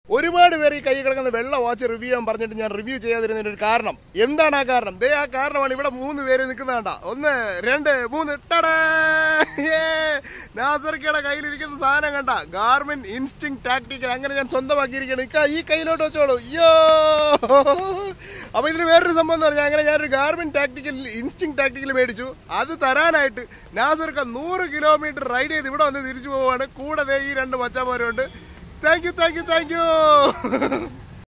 ഒരുപാട് പേര് ഈ കൈ കിടക്കുന്ന വെള്ള വാച്ച് റിവ്യൂ ചെയ്യാൻ പറഞ്ഞിട്ട് ഞാൻ റിവ്യൂ ചെയ്യാതിരുന്നതിന് ഒരു കാരണം എന്താണ് ആ കാരണം ദേ ആ കാരണമാണ് ഇവിടെ മൂന്ന് പേര് നിൽക്കുന്നതാണ്ട ഒന്ന് രണ്ട് മൂന്ന് ടടേ! ഏ! നാസർക്കയുടെ കയ്യിലിരിക്കുന്ന സാധനം കണ്ട ഗാർമിൻ ഇൻസ്റ്റിങ് ടാക്ടിക്കൽ അങ്ങനെ ഞാൻ സ്വന്തമാക്കിയിരിക്കുകയാണ് ഇക്ക ഈ കയ്യിലോട്ട് വെച്ചോളൂ അയ്യോ അപ്പൊ ഇതിന് വേറൊരു സംഭവം എന്ന് പറഞ്ഞാൽ അങ്ങനെ ഞാനൊരു ഗാർമിൻ ടാക്ടിക്കൽ ഇൻസ്റ്റിങ് ടാക്ടിക്കൽ മേടിച്ചു അത് തരാനായിട്ട് നാസർക്ക നൂറ് കിലോമീറ്റർ റൈഡ് ചെയ്ത് ഇവിടെ വന്ന് തിരിച്ചു പോവുകയാണ് കൂടെ ദേ ഈ രണ്ട് മച്ചാന്മാരുണ്ട് thank you thank you thank U